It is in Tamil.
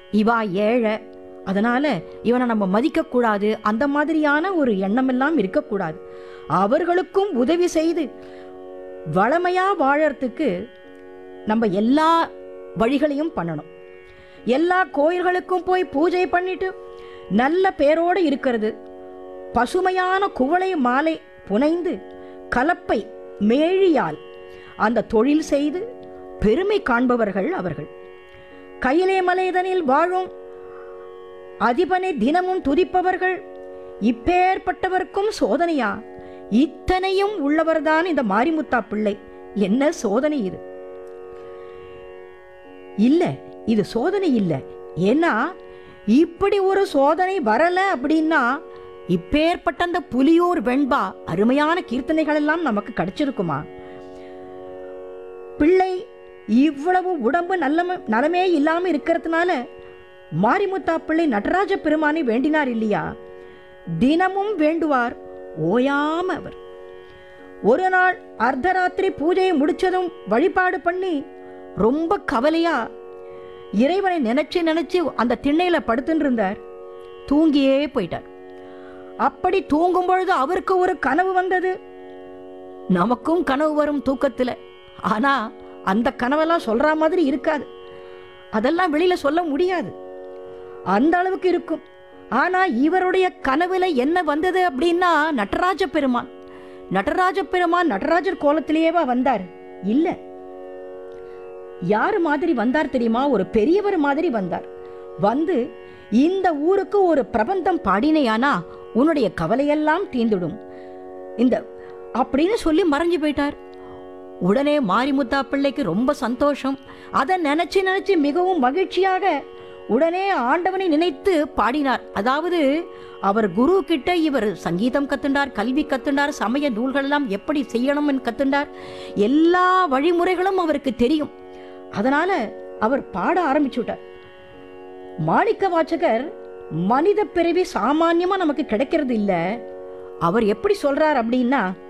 இவா ஏழை அதனால இவனை நம்ம மதிக்கக்கூடாது அந்த மாதிரியான ஒரு எண்ணமெல்லாம் இருக்கக்கூடாது அவர்களுக்கும் உதவி செய்து வளமையா வாழறதுக்கு நம்ம எல்லா வழிகளையும் பண்ணணும் எல்லா கோயில்களுக்கும் போய் பூஜை பண்ணிட்டு நல்ல பேரோடு இருக்கிறது பசுமையான குவளை மாலை புனைந்து கலப்பை மேழியால் அந்த தொழில் செய்து பெருமை காண்பவர்கள் அவர்கள் கையிலே மலைதனில் வாழும் அதிபனை தினமும் துதிப்பவர்கள் இப்பேற்பட்டவர்க்கும் சோதனையா இத்தனையும் உள்ளவர்தான் இந்த மாரிமுத்தா பிள்ளை என்ன சோதனை இது இல்ல இது சோதனை இல்ல ஏன்னா இப்படி ஒரு சோதனை வரல அப்படின்னா இப்பேற்பட்ட அந்த புலியூர் வெண்பா அருமையான கீர்த்தனைகள் எல்லாம் நமக்கு கிடைச்சிருக்குமா பிள்ளை இவ்வளவு உடம்பு நல்ல நலமே இல்லாம இருக்கிறதுனால மாரிமுத்தா பிள்ளை நடராஜ பெருமானை வேண்டினார் இல்லையா தினமும் வேண்டுவார் ஓயாம அவர் ஒரு நாள் அர்த்தராத்திரி பூஜையை முடிச்சதும் வழிபாடு பண்ணி ரொம்ப கவலையா இறைவனை நினைச்சு நினைச்சு அந்த திண்ணையில படுத்துட்டு இருந்தார் தூங்கியே போயிட்டார் அப்படி தூங்கும் பொழுது அவருக்கு ஒரு கனவு வந்தது நமக்கும் கனவு வரும் தூக்கத்துல ஆனா அந்த கனவெல்லாம் சொல்ற மாதிரி இருக்காது அதெல்லாம் வெளியில சொல்ல முடியாது அந்த அளவுக்கு இருக்கும் ஆனா இவருடைய கனவுல என்ன வந்தது அப்படின்னா நடராஜ பெருமான் நடராஜ பெருமான் நடராஜர் கோலத்திலேயேவா வந்தார் இல்ல யாரு மாதிரி வந்தார் தெரியுமா ஒரு பெரியவர் மாதிரி வந்தார் வந்து இந்த ஊருக்கு ஒரு பிரபந்தம் பாடினையானா உன்னுடைய கவலையெல்லாம் தீந்துடும் இந்த அப்படின்னு சொல்லி மறைஞ்சு போயிட்டார் உடனே மாரிமுத்தா பிள்ளைக்கு ரொம்ப சந்தோஷம் அதை நினைச்சு நினைச்சு மிகவும் மகிழ்ச்சியாக உடனே ஆண்டவனை நினைத்து பாடினார் அதாவது அவர் குரு கிட்ட இவர் சங்கீதம் கத்துண்டார் கல்வி கத்துண்டார் சமய நூல்கள் எல்லாம் எப்படி செய்யணும்னு கத்துண்டார் எல்லா வழிமுறைகளும் அவருக்கு தெரியும் அதனால அவர் பாட ஆரம்பிச்சுட்டார் மாணிக்க வாச்சகர் மனித பிறவி சாமான்யமா நமக்கு கிடைக்கிறது இல்ல அவர் எப்படி சொல்றார் அப்படின்னா